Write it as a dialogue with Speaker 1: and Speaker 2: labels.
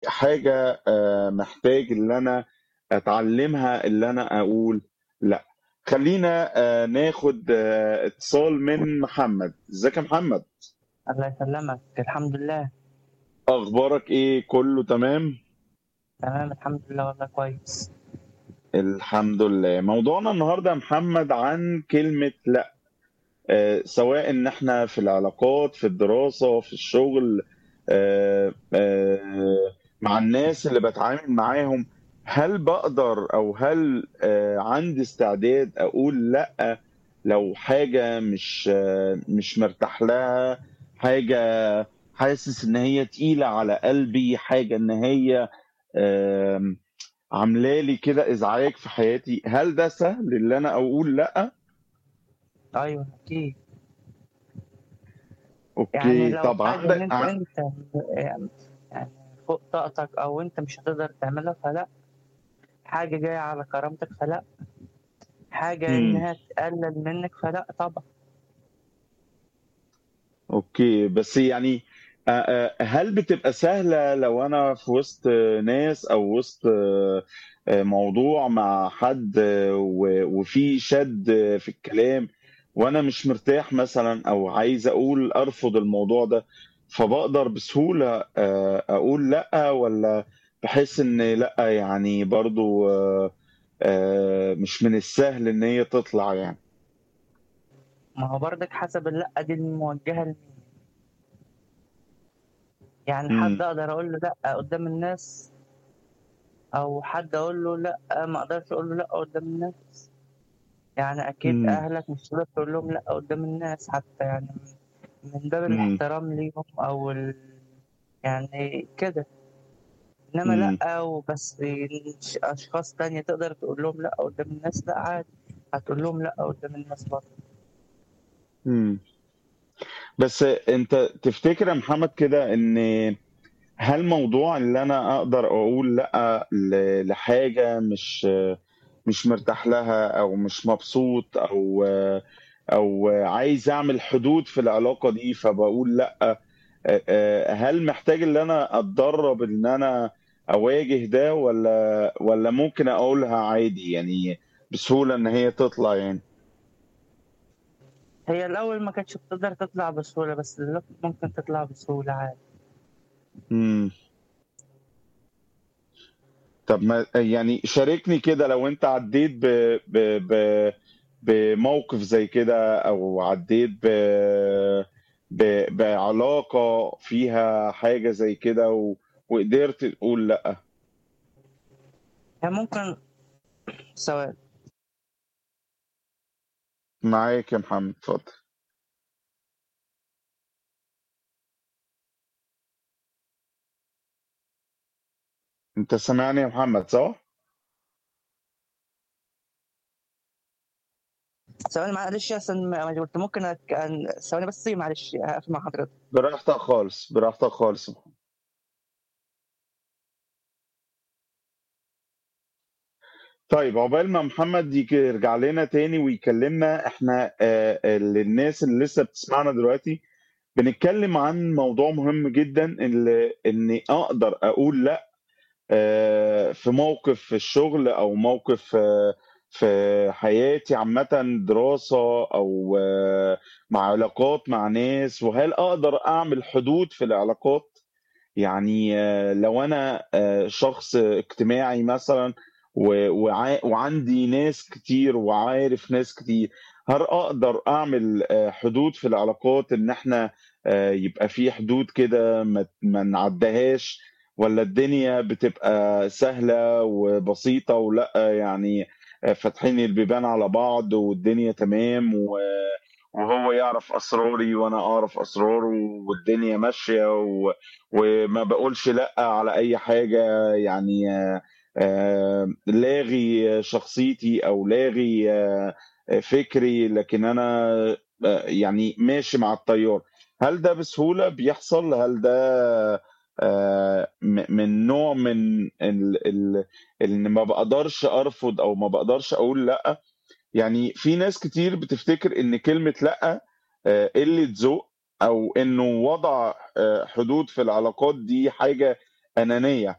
Speaker 1: حاجة آآ محتاج اللي أنا أتعلّمها اللي أنا أقول لأ. خلّينا آآ ناخد اتصال من محمد، إزيك يا محمد؟
Speaker 2: الله يسلمك، الحمد لله.
Speaker 1: أخبارك إيه، كُلّه تمام؟
Speaker 2: تمام الحمد لله والله كويس.
Speaker 1: الحمد لله. موضوعنا النهارده يا محمد عن كلمة لأ، آآ سواء إن إحنا في العلاقات، في الدراسة، في الشغل، آآ آآ مع الناس اللي باتعامل معاهم، هل باقدر أو هل آآ عندي استعداد أقول لأ لو حاجة مش مش مرتاح لها، حاجة حاسس إن هي تقيلة على قلبي، حاجة إن هي آمم عاملة لي كده إزعاج في حياتي، هل ده سهل اللي أنا أقول لأ؟
Speaker 2: أيوه أكيد. يعني
Speaker 1: أوكي،
Speaker 2: لو
Speaker 1: طب
Speaker 2: حاجة إن
Speaker 1: عندك
Speaker 2: أنت
Speaker 1: ع
Speaker 2: أنت يعني يعني فوق طاقتك أو أنت مش هتقدر تعملها فلأ. حاجة جاية على كرامتك فلأ. حاجة
Speaker 1: إمم.
Speaker 2: إنها تقلل منك فلأ طبعًا.
Speaker 1: أوكي، بس يعني أ أ هل بتبقى سهلة لو أنا في وسط ناس أو وسط آآ موضوع مع حد و وفي شَد في الكلام وأنا مش مرتاح مثلًا أو عايز أقول أرفض الموضوع ده، فباقدر بسهولة آآ أقول لأ والّا باحس إن لأ يعني برضه آآ مش من السهل إن هي تطلع يعني؟
Speaker 2: ما هو برضك حسب اللأ دي موجهة لمين. يعني حد
Speaker 1: إمم.
Speaker 2: أقدر أقول له لأ قدّام الناس أو حد أقول له لأ ما أقدرش أقول له لأ قدّام الناس. يعني أكيد
Speaker 1: إمم.
Speaker 2: أهلك مش هتقدر تقول لهم لأ قدّام الناس حتى يعني من من باب
Speaker 1: إمم.
Speaker 2: الاحترام ليهم أو ال يعني كده. إنما
Speaker 1: إمم.
Speaker 2: لأ وبس ش أشخاص تانية تقدر تقول لهم لأ قدّام الناس، لأ عادي، هتقول لهم لأ قدّام الناس برضه.
Speaker 1: إمم. بس أنت تفتكر يا محمد كده إن هل موضوع اللي أنا أقدر أقول لأ ل لحاجة مش مش مرتاح لها أو مش مبسوط أو أو عايز أعمل حدود في العلاقة دي فباقول لأ، أ آآ هل محتاج اللي أنا أتدرّب إن أنا أواجه ده والّا والّا ممكن أقولها عادي يعني بسهولة إن هي تطلع يعني؟
Speaker 2: هي الأول ما كانتش بتقدر تطلع بسهولة، بس دلوقتي ممكن تطلع بسهولة عادي.
Speaker 1: إمم. طب ما يعني شاركني كده لو أنت عدّيت ب ب ب بموقف زي كده أو عدّيت ب ب بعلاقة فيها حاجة زي كده و وقدرت تقول لأ.
Speaker 2: هي ممكن ثواني.
Speaker 1: معاك يا محمد، اتفضل. أنت سامعني يا محمد صح؟
Speaker 2: ثواني معلش عشان ما ما كنت ممكن أك أن ثواني بس معلش هاقفل مع حضرتك.
Speaker 1: براحتك خالص، براحتك خالص. طيب عقبال ما محمد يك يرجع لنا تاني ويكلمنا، إحنا آآ للناس اللي لسه بتسمعنا دلوقتي، بنتكلم عن موضوع مهم جدًا ال إني أقدر أقول لأ آآ في موقف في الشغل أو موقف في حياتي عامةً دراسة أو مع علاقات مع ناس، وهل أقدر أعمل حدود في العلاقات؟ يعني لو أنا آآ شخص اجتماعي مثلًا و وع وعندي ناس كتير وعارف ناس كتير، هل أقدر أعمل آآ حدود في العلاقات إن إحنا آآ يبقى في حدود كده ما ت ما نعدّيهاش والّا الدنيا بتبقى سهلة وبسيطة ولأ يعني فاتحين البيبان على بعض والدنيا تمام و وهو يعرف أسراري وأنا أعرف أسراره والدنيا ماشية و وما باقولش لأ على أي حاجة يعني آآ لاغي شخصيتي أو لاغي فكري، لكن أنا آآ يعني ماشي مع التيار. هل ده بسهولة بيحصل؟ هل ده آآ م من نوع من ال ال إن ما باقدرش أرفض أو ما باقدرش أقول لأ؟ يعني في ناس كتير بتفتكر إن كلمة لأ آآ قلة ذوق أو إنه وضع آآ حدود في العلاقات دي حاجة أنانية.